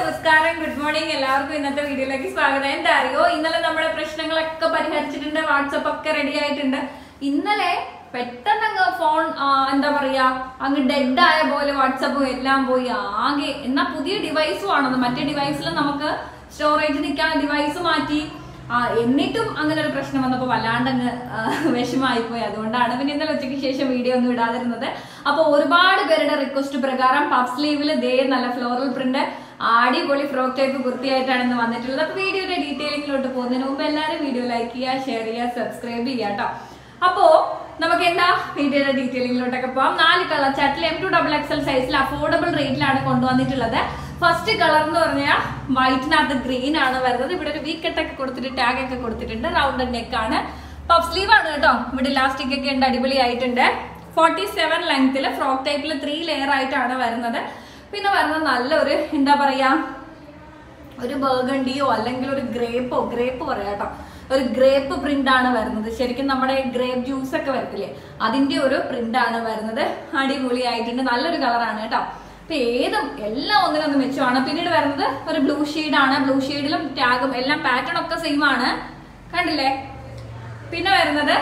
നമസ്കാരം good morning എല്ലാവർക്കും ഇന്നത്തെ വീഡിയോയിലേക്ക് സ്വാഗതം എന്താ അറിയോ ഇന്നലെ നമ്മുടെ പ്രശ്നങ്ങളൊക്കെ പരിഹരിച്ചിട്ടുണ്ട് വാട്സപ്പ് ഒക്കെ റെഡി ആയിട്ടുണ്ട് ഇന്നലെ പെട്ടെന്ന് അങ്ങ് ഫോൺ ആ, എന്താ പറയാ അങ്ങ് ഡെഡ് ആയ പോലെ വാട്സപ്പും എല്ലാം പോയി ആകെ എന്നാ പുതിയ ഡിവൈസും ആണത് മറ്റേ ഡിവൈസിൽ നമുക്ക് സ്റ്റോറേജ് നിൽക്കാൻ ഡിവൈസ് മാറ്റി ആ എന്നിട്ടും അങ്ങനെ ഒരു പ്രശ്നം വന്നപ്പോൾ വല്ലാണ്ട് അങ്ങ് വിഷമായി പോയി അതുകൊണ്ടാണ് പിന്നെ ഇന്നലെ ഉച്ചയ്ക്ക് ശേഷം വീഡിയോ ഒന്നും ഇടാതിരുന്നത് അപ്പോൾ ഒരുപാട് പേരുടെ റിക്വസ്റ്റ് പ്രകാരം പഫ് സ്ലീവിൽ ദേ നല്ല ഫ്ലോറൽ പ്രിന്റ് അടിപൊളി ഫ്രോക്ക് ടൈപ്പ് വൃത്തിയായിട്ടാണ് ഇന്ന് വന്നിട്ടുള്ളത് അപ്പോൾ വീഡിയോയുടെ ഡീറ്റെയിലിങ്ങിലോട്ട് പോകുന്നതിന് മുമ്പ് എല്ലാവരും വീഡിയോ ലൈക്ക് ചെയ്യുക ഷെയർ ചെയ്യുക സബ്സ്ക്രൈബ് ചെയ്യുക കേട്ടോ അപ്പോ നമുക്ക് എന്താ വീഡിയോയുടെ ഡീറ്റെയിലിങ്ങിലോട്ടൊക്കെ പോവാം നാല് കളർ ചാറ്റിൽ എം ടു ഡബിൾ എക്സൽ സൈസിൽ അഫോർഡബിൾ റേറ്റിലാണ് കൊണ്ടുവന്നിട്ടുള്ളത് ഫസ്റ്റ് കളർ എന്ന് പറഞ്ഞാൽ വൈറ്റിനകത്ത് ഗ്രീൻ ആണ് വരുന്നത് ഇവിടെ ഒരു വീക്കെട്ടൊക്കെ കൊടുത്തിട്ട് ടാഗ് ഒക്കെ കൊടുത്തിട്ടുണ്ട് റൗണ്ട് നെക്ക് ആണ് പഫ് സ്ലീവ് ആണ് കേട്ടോ ഇവിടെ ഇലാസ്റ്റിക് ഒക്കെ ഉണ്ട് അടിപൊളി ആയിട്ടുണ്ട് ഫോർട്ടി സെവൻ ലെങ്ത്തിൽ ഫ്രോക്ക് ടൈപ്പിൽ ത്രീ ലെയർ ആയിട്ടാണ് വരുന്നത് പിന്നെ വരുന്നത് നല്ലൊരു എന്താ പറയാ ഒരു ബർഗണ്ടിയോ അല്ലെങ്കിൽ ഒരു ഗ്രേപ്പോ ഗ്രേപ്പ് പറയാം കേട്ടോ ഒരു ഗ്രേപ്പ് പ്രിന്റ് ആണ് വരുന്നത് ശരിക്കും നമ്മുടെ ഗ്രേപ്പ് ജ്യൂസ് ഒക്കെ വരത്തില്ലേ അതിന്റെ ഒരു പ്രിന്റ് ആണ് വരുന്നത് അടിപൊളിയായിട്ടുണ്ട് നല്ലൊരു കളറാണ് കേട്ടോ അപ്പൊ ഏതും എല്ലാം ഒന്നിനൊന്ന് മെച്ചമാണ് പിന്നീട് വരുന്നത് ഒരു ബ്ലൂ ആണ് ബ്ലൂ ഷെയ്ഡിലും ടാഗും എല്ലാം പാറ്റേൺ ഒക്കെ സെയിം ആണ് കണ്ടില്ലേ പിന്നെ വരുന്നത്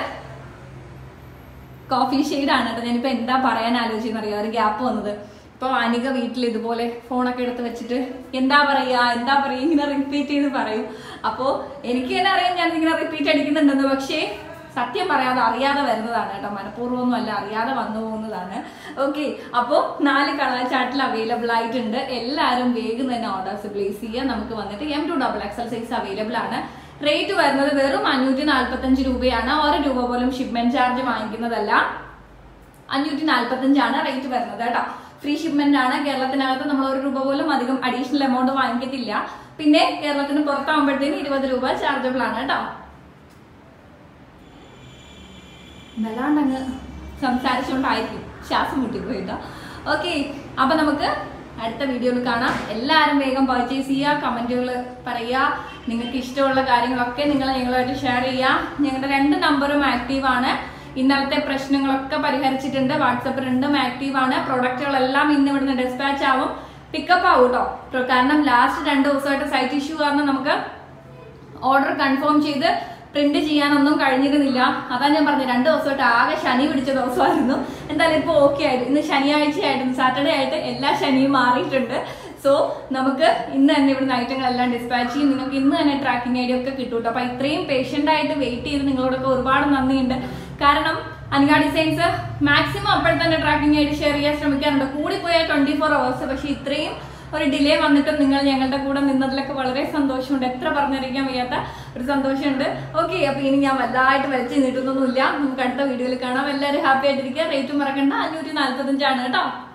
കോഫി ആണ് കേട്ടോ ഞാനിപ്പോ എന്താ പറയാൻ ആലോചിച്ചെന്നറിയോ ഒരു ഗ്യാപ്പ് വന്നത് ഇപ്പൊ അനിക വീട്ടിൽ ഇതുപോലെ ഫോണൊക്കെ എടുത്ത് വെച്ചിട്ട് എന്താ പറയാ എന്താ പറയാ ഇങ്ങനെ റിപ്പീറ്റ് ചെയ്ത് പറയും അപ്പോ എനിക്ക് തന്നെ അറിയാം ഞാൻ ഇങ്ങനെ റിപ്പീറ്റ് അടിക്കുന്നുണ്ടെന്ന് പക്ഷേ സത്യം പറയാതെ അറിയാതെ വരുന്നതാണ് കേട്ടോ മനഃപൂർവ്വമൊന്നും അല്ല അറിയാതെ വന്നു പോകുന്നതാണ് ഓക്കെ അപ്പോൾ നാല് കളർ ചാർട്ടിൽ അവൈലബിൾ ആയിട്ടുണ്ട് എല്ലാവരും വേഗം തന്നെ ഓർഡേഴ്സ് പ്ലേസ് ചെയ്യുക നമുക്ക് വന്നിട്ട് M to double XL size available ആണ് റേറ്റ് വരുന്നത് വെറും അഞ്ഞൂറ്റി നാല്പത്തഞ്ച് രൂപയാണ് ഒരു രൂപ പോലും ഷിപ്മെന്റ് ചാർജ് വാങ്ങിക്കുന്നതല്ല അഞ്ഞൂറ്റി നാല്പത്തഞ്ചാണ് റേറ്റ് വരുന്നത് കേട്ടോ ഫ്രീ ഷിപ്മെന്റ് ആണ് കേരളത്തിനകത്ത് നമ്മൾ ഒരു രൂപ പോലും അധികം അഡീഷണൽ എമൗണ്ട് വാങ്ങിക്കത്തില്ല പിന്നെ കേരളത്തിന് പുറത്താകുമ്പോഴത്തേന് ഇരുപത് രൂപ ചാർജബിൾ ആണ് കേട്ടോ വല്ലാണ്ട് അങ്ങ് സംസാരിച്ചുകൊണ്ടായിരിക്കും ശ്വാസം മുട്ടിപ്പോയിട്ടോ ഓക്കെ അപ്പൊ നമുക്ക് അടുത്ത വീഡിയോയിൽ കാണാം എല്ലാവരും വേഗം പർച്ചേസ് ചെയ്യുക കമന്റുകൾ പറയുക നിങ്ങൾക്ക് ഇഷ്ടമുള്ള കാര്യങ്ങളൊക്കെ നിങ്ങൾ ഞങ്ങളുമായിട്ട് ഷെയർ ചെയ്യുക ഞങ്ങളുടെ രണ്ട് നമ്പറും ആക്റ്റീവ് ആണ് ഇന്നലത്തെ പ്രശ്നങ്ങളൊക്കെ പരിഹരിച്ചിട്ടുണ്ട് വാട്സപ്പ് രണ്ടും ആക്റ്റീവ് ആണ് പ്രൊഡക്റ്റുകളെല്ലാം ഇന്ന് ഇവിടുന്ന് ഡിസ്പാച്ച് ആവും പിക്കപ്പ് ആവും കേട്ടോ കാരണം ലാസ്റ്റ് രണ്ട് ദിവസമായിട്ട് സൈറ്റ് ഇഷ്യൂ കാരണം നമുക്ക് ഓർഡർ കൺഫേം ചെയ്ത് പ്രിന്റ് ചെയ്യാനൊന്നും കഴിഞ്ഞിരുന്നില്ല അതാ ഞാൻ പറഞ്ഞത് രണ്ട് ദിവസമായിട്ട് ആകെ ശനി പിടിച്ച ദിവസമായിരുന്നു എന്തായാലും ഇപ്പോൾ ഓക്കെ ആയിരുന്നു ഇന്ന് ശനിയാഴ്ച ആയിരുന്നു സാറ്റർഡേ ആയിട്ട് എല്ലാ ശനിയും മാറിയിട്ടുണ്ട് സോ നമുക്ക് ഇന്ന് തന്നെ ഇവിടുന്ന് ഐറ്റങ്ങളെല്ലാം ഡിസ്പാച്ച് ചെയ്യും നിങ്ങൾക്ക് ഇന്ന് തന്നെ ട്രാക്കിംഗ് ഐ ഡി ഒക്കെ കിട്ടും കേട്ടോ അപ്പൊ ഇത്രയും പേഷ്യന്റ് ആയിട്ട് വെയിറ്റ് ചെയ്ത് നിങ്ങളോടൊക്കെ ഒരുപാട് നന്ദിയുണ്ട് കാരണം അനിക ഡിസൈൻസ് മാക്സിമം അപ്പോൾ തന്നെ ട്രാക്കിംഗ് ഐ ഡി ഷെയർ ചെയ്യാൻ ശ്രമിക്കാറുണ്ട് കൂടിപ്പോയാൽ ട്വന്റി ഫോർ അവേഴ്സ് പക്ഷെ ഇത്രയും ഒരു ഡിലേ വന്നിട്ടും നിങ്ങൾ ഞങ്ങളുടെ കൂടെ നിന്നതിലൊക്കെ വളരെ സന്തോഷമുണ്ട് എത്ര പറഞ്ഞറിയിക്കാൻ വയ്യാത്ത ഒരു സന്തോഷമുണ്ട് ഓക്കെ അപ്പൊ ഇനി ഞാൻ വലുതായിട്ട് വലിച്ചു നീട്ടുന്നൊന്നുമില്ല നമുക്ക് അടുത്ത വീഡിയോയിൽ കാണാം എല്ലാവരും ഹാപ്പി ആയിട്ടിരിക്കുക റേറ്റും മറക്കണ്ട അഞ്ഞൂറ്റി നാല്പത്തഞ്ചാണ് കേട്ടോ